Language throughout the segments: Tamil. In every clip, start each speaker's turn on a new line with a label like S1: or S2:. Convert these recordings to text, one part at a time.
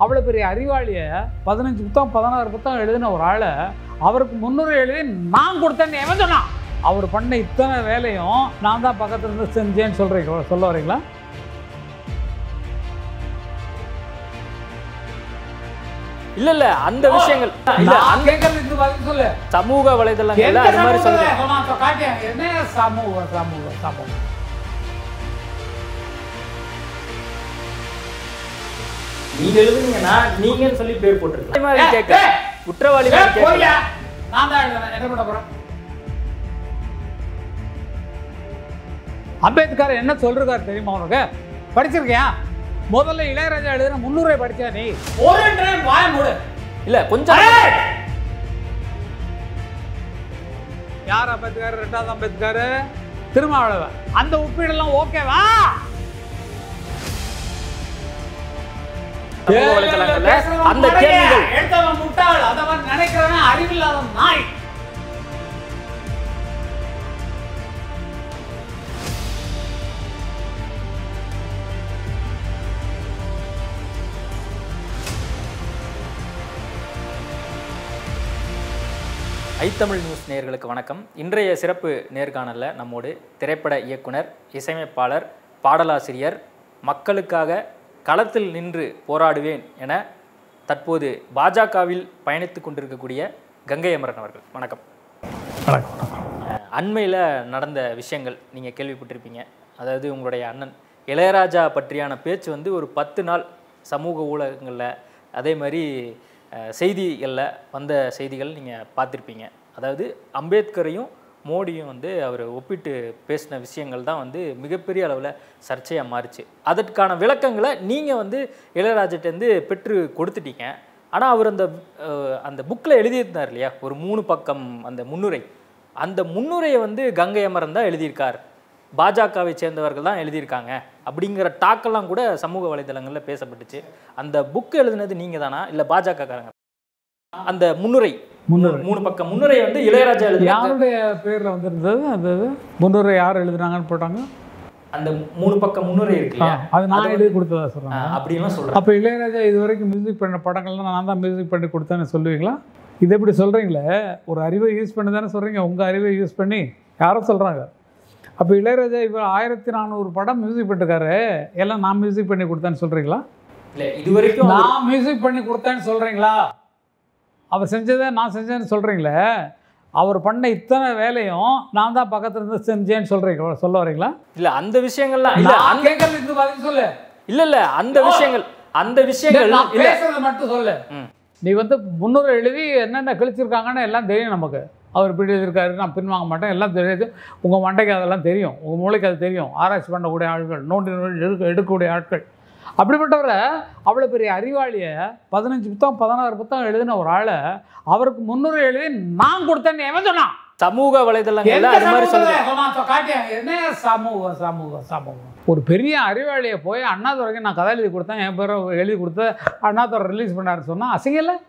S1: அவ்வளோ பெரிய அறிவாளியை பதினஞ்சு புத்தகம் பதினாறு புத்தகம் எழுதின ஒரு ஆளை அவருக்கு முன்னுரை எழுதி நான் கொடுத்தேன்னு எவன் சொன்னான் அவர் பண்ண இத்தனை வேலையும் நான் தான் பக்கத்துல இருந்து செஞ்சேன்னு சொல்றீங்க சொல்ல வரீங்களா
S2: இல்ல இல்ல அந்த விஷயங்கள் இல்ல
S1: நான்
S2: அந்த
S1: கேட்கறதுக்கு பதில் சொல்லு
S2: சமூக வலைதளங்கள்ல
S1: எந்த
S2: அது மாதிரி
S1: சமூகத்துல
S2: சொல்லுங்க
S1: சொன்னா இப்ப காட்டியா? என்ன சமூகம் சமூகம் சமூகம்
S2: நீங்க எழுதுனீங்கன்னா நீங்கன்னு சொல்லி பேர் போட்டிருக்கலாம் மாதிரி
S1: ஏய்,
S2: கேட்க
S1: ஏய்.
S2: குற்றவாளி
S1: ஏய்,
S2: மாதிரி கேட்கல
S1: போய்யா. நான் தான் எழுதுறேன். என்ன பண்ண போறேன்? அம்பேத்கர் என்ன சொல்றாரு தெரியுமா உனக்கு படிச்சிருக்கியா முதல்ல இளையராஜா எழுதுன முன்னுரை படிச்சா நீ ஒரு டைம் வாய மூடு
S2: இல்ல கொஞ்சம்
S1: யார் அம்பேத்கர் ரெண்டாவது அம்பேத்கர் திருமாவளவன் அந்த ஒப்பீடெல்லாம் ஓகேவா
S2: சமூக வலைதளங்கள்ல அந்த கேள்விகள்
S1: எடுத்தவன் முட்டாள் அதவன் நினைக்கிறவன் அறிவில்லாத நாய்
S2: ஐத்தமிழ் நியூஸ் நேயர்களுக்கு வணக்கம் இன்றைய சிறப்பு நேர்காணல்ல நம்மோடு திரைப்பட இயக்குனர் இசையமைப்பாளர் பாடலாசிரியர் மக்களுக்காக களத்தில் நின்று போராடுவேன் என தற்போது பாஜகவில் பயணித்துக் கொண்டிருக்கக்கூடிய கங்கை அமரன் அவர்கள் வணக்கம் அண்மையில் நடந்த விஷயங்கள் நீங்கள் கேள்விப்பட்டிருப்பீங்க அதாவது உங்களுடைய அண்ணன் இளையராஜா பற்றியான பேச்சு வந்து ஒரு பத்து நாள் சமூக ஊடகங்களில் அதே மாதிரி அஹ், செய்திகளில் வந்த செய்திகள் நீங்கள் பார்த்துருப்பீங்க அதாவது அம்பேத்கரையும் மோடியும் வந்து அவர் ஒப்பிட்டு பேசின விஷயங்கள் தான் வந்து மிகப்பெரிய அளவில் சர்ச்சையாக மாறுச்சு அதற்கான விளக்கங்களை நீங்கள் வந்து இளையராஜாட்டேருந்து பெற்று கொடுத்துட்டீங்க ஆனால் அவர் அந்த அஹ், அந்த புக்கில் எழுதியிருந்தார் இல்லையா ஒரு மூணு பக்கம் அந்த முன்னுரை அந்த முன்னுரையை வந்து கங்கை அமரன் தான் எழுதியிருக்கார் பாஜகவை சேர்ந்தவர்கள் தான் எழுதியிருக்காங்க அப்படிங்கிற டாக்கெல்லாம் கூட சமூக வலைதளங்களில் பேசப்பட்டுச்சு அந்த புக் எழுதுனது நீங்கள் தானா இல்லை பாஜகக்காரங்க அந்த முன்னுரை
S1: முன்னுரை.
S2: மூணு பக்கம் முன்னுரை வந்து இளையராஜா எழுதின
S1: யாருடைய பேர்ல வந்திருந்தது அது அது? முன்னுரை யார் எழுதுனாங்கன்னு போட்டாங்க
S2: அந்த மூணு பக்கம் முன்னுரை இருக்கு
S1: ஆ,
S2: இல்லையா
S1: அது நான் எழுதி கொடுத்ததா சொல்றாங்க
S2: ஆ, அப்படின்லாம் சொல்கிறேன்
S1: அப்போ இளையராஜா இது வரைக்கும் மியூசிக் பண்ண படங்கள்லாம் நான் தான் மியூசிக் பண்ணி கொடுத்தேன்னு சொல்லுவீங்களா இது எப்படி சொல்கிறீங்களே ஒரு அறிவை யூஸ் பண்ணி தானே சொல்கிறீங்க உங்கள் அறிவை யூஸ் பண்ணி யாரும் சொல்கிறாங்க அப்போ இளையராஜா இப்போ ஆயிரத்தி நானூறு படம் மியூசிக் பண்ணிருக்காரு எல்லாம் நான் மியூசிக் பண்ணி கொடுத்தேன்னு சொல்கிறீங்களா
S2: இல்லை இது வரைக்கும் அவர்
S1: நான் மியூசிக் பண்ணி கொடுத்தேன்னு சொல்கிறீங்களா அவர் செஞ்சதை நான் செஞ்சேன்னு சொல்கிறீங்களே அவர் பண்ண இத்தனை வேலையும் நான் தான் பக்கத்துல இருந்து செஞ்சேன்னு சொல்கிறீங்க சொல்ல வரீங்களா
S2: இல்ல அந்த விஷயங்கள்லாம் இல்ல
S1: நான்
S2: அந்த
S1: கேட்கறதுக்கு பதில் சொல்லு
S2: இல்ல இல்ல அந்த விஷயங்கள் அந்த விஷயங்கள்
S1: நான்
S2: இல்ல
S1: பேசுறத மட்டும் சொல்லு
S2: ம்.
S1: நீ வந்து முன்னுரை எழுதி என்னென்ன கிழிச்சிருக்காங்கன்னு எல்லாம் தெரியும் நமக்கு அவர் இப்படி எழுதியிருக்காரு நான் பின்வாங்க மாட்டேன் எல்லாம் தெரியுது உங்கள் மண்டைக்கு அதெல்லாம் தெரியும் உங்கள் மூளைக்கு அது தெரியும் ஆராய்ச்சி பண்ணக்கூடிய ஆட்கள் நோண்டி நோண்டி எடுக்க எடுக்கக்கூடிய ஆட்கள் அப்படிப்பட்டவரை அவ்வளோ பெரிய அறிவாளியை பதினஞ்சு புத்தகம் பதினாறு புத்தகம் எழுதின ஒரு ஆளை அவருக்கு முன்னுரை எழுதி நான் கொடுத்தேன்னு எவன் சொன்னான்
S2: சமூக வலைதளங்கள்ல
S1: எந்த
S2: அது மாதிரி சொல்லுங்க
S1: சமூகத்துல சொன்னான்? சொ- காட்டியா? என்ன சமூகம் சமூகம் சமூகம் ஒரு பெரிய அறிவாளியை போய் அண்ணாதுரைக்கு நான் கதை எழுதி கொடுத்தேன் என் பேரை எழுதி கொடுத்து அண்ணாதுரை ரிலீஸ் பண்ணாருன்னு சொன்னால் அசிங்கம் இல்லை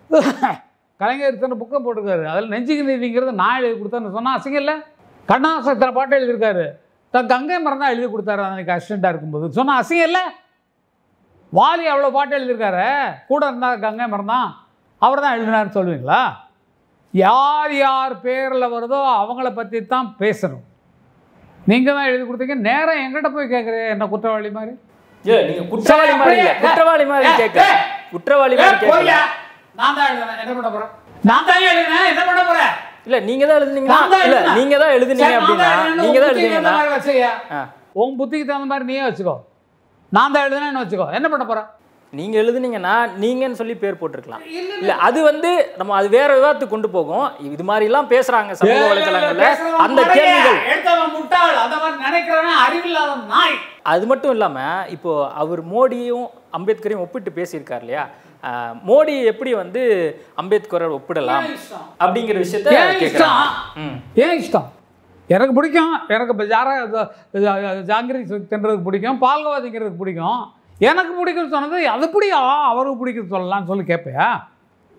S1: கலைஞர் இத்தனை புக்கம் போட்டிருக்காரு அதில் நெஞ்சுக்கு நீதிங்கிறது நான் எழுதி கொடுத்தேன்னு சொன்னால் அசிங்கம் இல்லை கண்ணாசம் இத்தனை பாட்டு எழுதியிருக்காரு தான் கங்கை மரம் தான் எழுதி கொடுத்தாரு அன்னைக்கு அசிஸ்டண்ட்டாக இருக்கும்போது சொன்னால் அசிங்கம் இல்லை வாலி அவ்வளோ பாட்டு எழுதியிருக்காரு கூட இருந்தால் கங்கை மரம் தான் அவர் தான் எழுதினாருன்னு சொல்லுவீங்களா யார் யார் பேரில் வருதோ அவங்கள பற்றி தான் பேசணும் நீங்கள் தான் எழுதி கொடுத்தீங்க நேரம் எங்கிட்ட போய் கேட்குறேன் என்ன குற்றவாளி மாதிரி
S2: இல்ல நீங்க குற்றவாளி மாதிரி இல்ல
S1: அப்படியே.
S2: குற்றவாளி மாதிரி
S1: ஏய்,
S2: கேட்க
S1: ஏய்.
S2: குற்றவாளி மாதிரி கேட்கல
S1: நான் தான் எழுதுனேன் என்ன பண்ண போகிறேன் நான் தான் எழுதினேன் என்ன பண்ண போகிறேன்
S2: இல்ல நீங்க தான் எழுதுனீங்கன்னா
S1: நான் தான்
S2: இல்ல
S1: எழுதினேன்.
S2: நீங்க தான் எழுதுனீங்க அப்படின்னா நீங்க தான் எழுதுனீங்கன்னா
S1: வச்சுக்க
S2: ஆ.
S1: உன் புத்திக்கு தகுந்த மாதிரி நீயே வச்சுக்கோ நான் தான் எழுதுனேன்னு வச்சுக்கோ என்ன பண்ண போகிறேன்
S2: நீங்க எழுதுனீங்கன்னா நீங்கன்னு சொல்லி பேர் போட்டிருக்கலாம் இல்ல அது வந்து நம்ம அது வேற விவாதத்துக்கு கொண்டு போகும் இது மாதிரி எல்லாம் பேசுறாங்க சமூக வலைதளங்கள்ல அந்த கேள்விகள்
S1: எடுத்தவன் முட்டாள் அதவன் நினைக்கிறவன் அறிவில்லாத நாய்
S2: அது மட்டும் இல்லாம இப்போ அவர் மோடியும் அம்பேத்கரையும் ஒப்பிட்டு பேசியிருக்கார் இல்லையா ஆஹ், மோடி எப்படி வந்து அம்பேத்கரை ஒப்பிடலாம்
S1: ஏன் இஷ்டம்?
S2: அப்படிங்கிற விஷயத்த
S1: ஏன்
S2: கேட்குறாங்க
S1: இஷ்டம்?
S2: ம்
S1: ஏன் இஷ்டம் எனக்கு பிடிக்கும் எனக்கு இப்போ ஜாரா ஜாங்கிரி தின்றதுக்கு பிடிக்கும் பால்கோவா திங்கிறதுக்கு பிடிக்கும் எனக்கு பிடிக்கும்னு சொன்னது அது பிடிக்கும் அவருக்கு பிடிக்கும் சொல்லலாம்னு சொல்லி கேட்பையா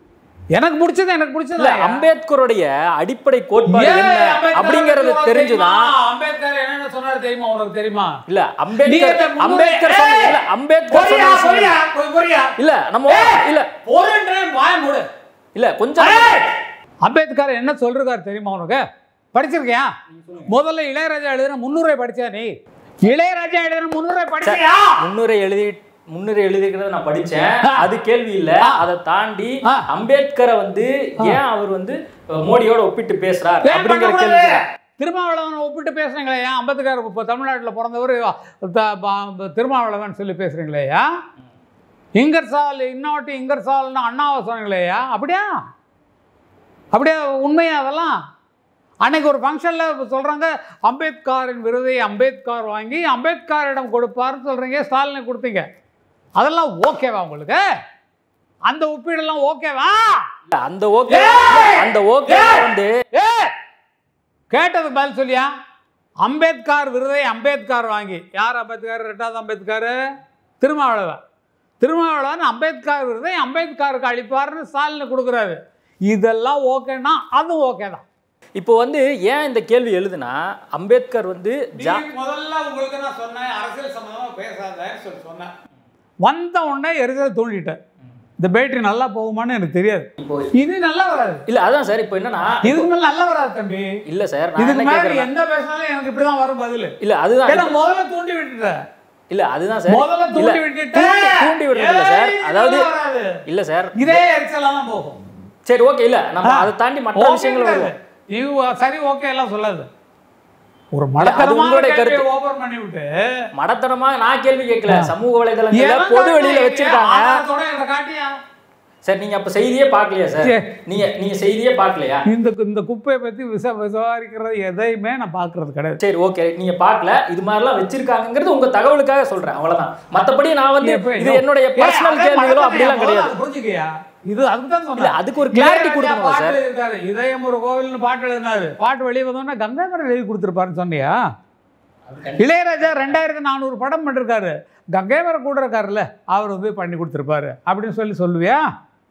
S1: எனக்கு பிடிச்சது எனக்கு பிடிச்சது
S2: இல்ல அம்பேத்கருடைய அடிப்படை கோட்பாடு
S1: ஏன்
S2: என்ன
S1: அம்பேத்கர்
S2: அப்படிங்கறது
S1: உனக்கு
S2: தெரிஞ்சுதான்
S1: தெரியுமா? அம்பேத்கர் என்னென்ன சொன்னாரு தெரியுமா உனக்கு தெரியுமா
S2: இல்ல
S1: நீ
S2: அம்பேத்கர்
S1: இந்த முன்னுரை-
S2: அம்பேத்கர் சொன்ன இல்ல அம்பேத்கர்
S1: பொரியா,
S2: சொன்ன விஷயம்
S1: பொரியா, பொ- பொரியா.
S2: இல்ல நம்ம இல்ல
S1: பொருன்றேன், வாய மூடு.
S2: இல்ல கொஞ்சம்
S1: ஏய்! அம்பேத்கர் என்ன சொல்றாரு தெரியுமா உனக்கு படிச்சிருக்கியா முதல்ல இளையராஜா எழுதின முன்னுரை படிச்சியா நீ இளையராஜா எழுதின முன்னுரை படிச்சியா
S2: முன்னுரை எழுதி முன்னுரை எழுதிக்கிறத நான் படிச்சேன் அது கேள்வி இல்ல அதை தாண்டி
S1: ஆ.
S2: அம்பேத்கரை வந்து ஏன் அவர் வந்து அஹ், மோடியோட ஒப்பிட்டு பேசுறார்
S1: ஏன்
S2: அப்படிங்கிற
S1: பண்ணக்கூடாது?
S2: கேள்வி தான்.
S1: திருமாவளவன் ஒப்பிட்டு பேசுறீங்களே ஏன் அம்பேத்கர் இப்போ தமிழ்நாட்டில் பிறந்தவர் த- ப- திருமாவளவன் சொல்லி பேசுறீங்களேயா இங்கர்சால் இன்னொட்டு இங்கர்சால்னு அண்ணாவை சொன்னீங்களேயா அப்படியா அப்படியா உண்மையா அதெல்லாம் அன்னைக்கு ஒரு ஃபங்க்ஷனில் சொல்கிறாங்க அம்பேத்கரின் விருதை அம்பேத்கர் வாங்கி அம்பேத்கரிடம் கொடுப்பாருன்னு சொல்கிறீங்க ஸ்டாலினை கொடுத்தீங்க அதெல்லாம் ஓகேவா உங்களுக்கு அந்த ஒப்பீடெல்லாம் ஓகேவா
S2: இல்ல அந்த ஓகே அந்த ஓகே வந்து
S1: ஏ கேட்டதுக்கு பதில் சொல்லியா அம்பேத்கர் விருதை அம்பேத்கர் வாங்கி யார் அம்பேத்கர் ரெண்டாவது அம்பேத்கர் திருமாவளவன் திருமாவளவன் அம்பேத்கர் விருதை அம்பேத்கருக்கு அளிப்பார்னு ஸ்டாலின் கொடுக்குறாரு இதெல்லாம் ஓகேன்னா அதுவும் ஓகே தான்
S2: இப்போ வந்து ஏன் இந்த கேள்வி எழுதுனா அம்பேத்கர் வந்து ஜா
S1: முதல்ல உங்களுக்கு நான் சொன்னேன் அரசியல் சம்பந்தமா பேசாதேன்னு சொல்லி சொன்னேன் வந்த உடனே எரிச்சல் தூண்டிட்டேன் இந்த பேட்டரி நல்லா போகுமான்னு எனக்கு தெரியாது
S2: இப்போ
S1: இது நல்லா வராது
S2: இல்ல அதான் சார் இப்போ என்னன்னா
S1: இதுக்கு மேல நல்லா வராது தம்பி
S2: இல்ல சார் நான்
S1: இதுக்கு
S2: என்ன
S1: மேல
S2: கேக்குறேன்
S1: எந்த பேசினாலும் எனக்கு இப்படிதான் வரும் பதில்
S2: இல்ல அதுதான்
S1: ஏன்னா முதல்ல தூண்டி விட்டுட்டேன்
S2: இல்ல அதுதான் சார்
S1: முதல்ல
S2: இல்ல
S1: தூண்டி விட்டுட்டேன்
S2: தூண்டி- தூண்டி விடுறது இல்ல சார்
S1: ஏய்,
S2: அதாவது
S1: இதெல்லாம் வராது.
S2: இல்ல சார்
S1: இதே எரிச்சலா தான் போகும்
S2: சரி ஓகே இல்ல நம்ம அதை தாண்டி மற்ற
S1: ஓகே
S2: விஷயங்கள்
S1: கிடையாது.
S2: வருவோம்
S1: இவ சரி ஓகே எல்லாம் சொல்லாது ஒரு
S2: அது
S1: மடத்தனமான
S2: உங்களுடைய
S1: கேள்வியை
S2: கருத்து.
S1: ஓபன் பண்ணி விட்டு
S2: மடத்தனமா நான் கேள்வி கேட்கல சமூக வலைதளங்கள்ல
S1: எவன்
S2: பொது வெளியில
S1: காட்டுனா
S2: வச்சிருக்காங்க
S1: ஆதாரத்தோட எனக்கு காட்டியா
S2: சார் நீங்க அப்ப செய்தியே பார்க்கலையா சார்
S1: சரி.
S2: நீங்க நீங்க செய்தியே பார்க்கலையா
S1: இந்த இந்த குப்பையை பத்தி விச விசாரிக்கிறது எதையுமே நான் பார்க்கறது கிடையாது
S2: சரி ஓகே நீங்க பார்க்கல இது மாதிரிலாம் வச்சிருக்காங்கங்கிறது உங்க தகவலுக்காக சொல்றேன் அவ்வளவுதான் மத்தபடி நான் வந்து
S1: எப்ப-
S2: இது என்னுடைய
S1: ஏய்,
S2: பர்சனல்
S1: அதே
S2: கேள்விகளோ
S1: மடத்தனம்
S2: அப்படிலாம்
S1: முதல்ல
S2: கிடையாது
S1: அதை புரிஞ்சுக்கயா இது அதுக்கு தான்
S2: இல்ல
S1: சொன்னேன்
S2: அதுக்கு ஒரு கிளாரிட்டி
S1: இளையராஜா
S2: கொடுக்கணும்
S1: பாட்டு
S2: சார்
S1: எழுதியிருக்காரு இதயம் ஒரு கோவில்னு பாட்டு எழுதினாரு பாட்டு வெளியே வந்தோடனே கங்காமரன் எழுதி கொடுத்துருப்பாருன்னு சொன்னியா இளையராஜா ரெண்டாயிரத்தி நானூறு படம் பண்ணிருக்காரு கங்கைமரம் கூட இருக்காருல்ல அவர் வந்து பண்ணி கொடுத்துருப்பாரு அப்படின்னு சொல்லி சொல்லுவியா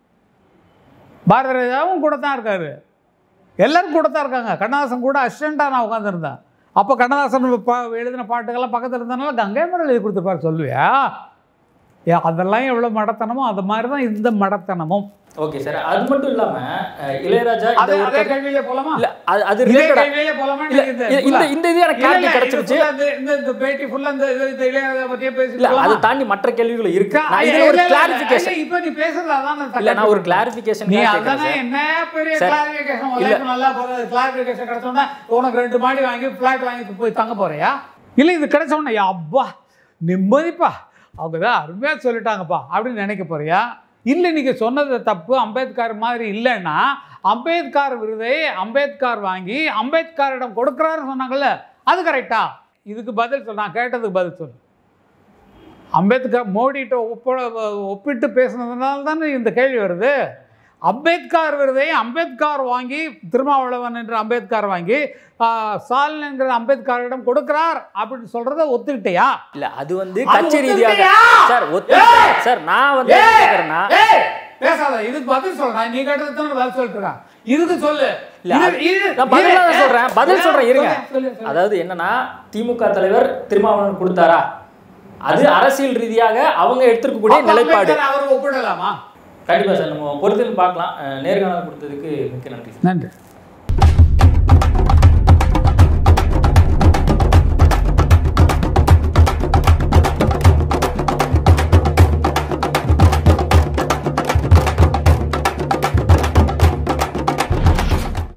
S1: பாரத ராஜாவும் கூட தான் இருக்காரு எல்லாரும் கூட தான் இருக்காங்க கண்ணதாசன் கூட அசிஸ்டண்ட்டாக நான் உட்காந்துருந்தேன் அப்போ கண்ணதாசன் பா எழுதின பாட்டுக்கெல்லாம் பக்கத்தில் இருந்தனால கங்கைமரம் எழுதி கொடுத்துருப்பாரு சொல்லுவியா ஏ அதெல்லாம் எவ்வளோ மடத்தனமோ அது மாதிரி தான் இந்த மடத்தனமும்
S2: ஓகே சார் அது மட்டும் இல்லாம அஹ், இளையராஜா இந்த
S1: அதே
S2: ஒரு
S1: அதே
S2: கருத்து-
S1: கேள்வியிலே போலாமா
S2: இல்ல அது அது
S1: இதே
S2: ரிலேட்டடா
S1: கேள்வியிலே போலாமா
S2: இல்ல
S1: நீங்க
S2: இல்ல, இந்த இந்த இது எனக்கு
S1: இல்ல,
S2: கிளாரிட்டி
S1: இல்ல, இது
S2: கிடைச்சிருச்சு
S1: full ஆ இந்த- இந்த இந்த பேட்டி ஃபுல்லா இந்த இது- இந்த இளையராஜா பத்தியே
S2: இல்ல
S1: பேசிட்டு
S2: அதை தாண்டி மற்ற கேள்விகள் இருக்கு நான் இதுல ஒரு கிளாரிபிகேஷன்
S1: இப்போ நீ பேசுறது அதான் நான்
S2: இல்ல நான் ஒரு
S1: தக்கா
S2: கிளாரிபிகேஷன்
S1: நீ
S2: கேட்கறேன்
S1: அதானே
S2: சார்
S1: என்ன பெரிய
S2: சார்,
S1: கிளாரிஃபிகேஷன்
S2: இல்ல.
S1: உலகம் நல்லா போகுது கிளாரிஃபிகேஷன் கிடைச்சோன்னா உனக்கு ரெண்டு மாடி வாங்கி ஃப்ளாட் வாங்கி போய் தங்க போறியா இல்லை இது கிடைச்ச உடனே யா, அப்பா நிம்மதிப்பா அவங்க தான் அருமையாக சொல்லிட்டாங்கப்பா அப்படின்னு நினைக்க போறியா இல்லை நீங்கள் சொன்னது தப்பு அம்பேத்கர் மாதிரி இல்லைன்னா அம்பேத்கர் விருதை அம்பேத்கர் வாங்கி அம்பேத்கரிடம் கொடுக்குறாருன்னு சொன்னாங்கல்ல அது கரெக்டா இதுக்கு பதில் சொல் நான் கேட்டதுக்கு பதில் சொல்லு அம்பேத்கர் மோடிட்ட ஒப்ப ஒப்பிட்டு பேசுனதுனால தானே இந்த கேள்வி வருது அம்பேத்கர் விருதை அம்பேத்கர் வாங்கி திருமாவளவன் என்ற அம்பேத்கர் வாங்கி ஆஹ், ஸ்டாலின் என்கிற அம்பேத்கரிடம் கொடுக்கிறார் அப்படின்னு சொல்றத ஒத்துக்கிட்டியா
S2: இல்ல அது வந்து
S1: அது
S2: கட்சி ரீதியாக
S1: ஒத்துக்கிட்டியா?
S2: சார் ஒத்துக்கிட்டேன் சார் நான் வந்து என்ன கேட்கறேன்னா
S1: ஏய், பேசாத இதுக்கு பதில் சொல்றேன் நீ கேட்டதுக்கு தான் பதில் சொல்லிட்டு இதுக்கு சொல்லு
S2: இல்ல,
S1: இது-
S2: அது-
S1: இது-
S2: நான் பதில் தான்
S1: இது-
S2: சொல்றேன் பதில் சொல்றேன் இருங்க
S1: சொல்லு, சொல்லு, சொல்லு.
S2: அதாவது என்னன்னா திமுக தலைவர் திருமாவளவன் கொடுத்தாரா அது அரசியல் ரீதியாக அவங்க எடுத்திருக்கக்கூடிய
S1: அப்ப
S2: நிலைப்பாடு
S1: அம்பேத்கர் அவர் ஒப்பிடலாமா
S2: கண்டிப்பா சார் நம்ம பொறுத்து பார்க்கலாம் அஹ் நேர்காணல் கொடுத்ததுக்கு மிக்க நன்றி சார்
S1: நன்றி